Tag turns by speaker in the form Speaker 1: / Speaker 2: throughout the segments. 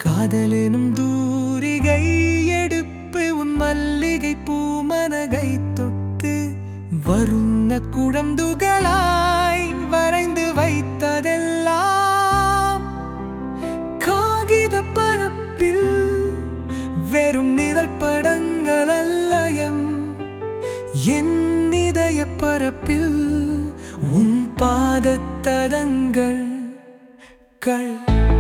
Speaker 1: காதலெனும் தூரிகை எடுப்பு உன் மல்லிகை பூமனகை தொட்டு வருண குழந்துகளாய் வரைந்து வைத்ததெல்லாம் காகித பரப்பில் வெறும் நிழல் படங்கள் அல்லயம் என் இதய பரப்பில் உன் பாதத்தடங்கள் கள்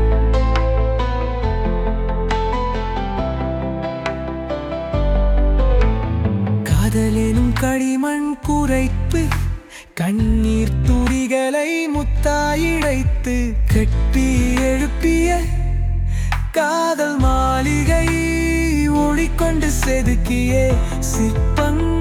Speaker 1: காதலெனும் களிமண் குறைப்பு கண்ணீர் துளிகளை முத்தாயிழைத்து கட்டி எழுப்பிய காதல் மாளிகை ஒளிக்கொண்டு செதுக்கிய சிற்பங்கள்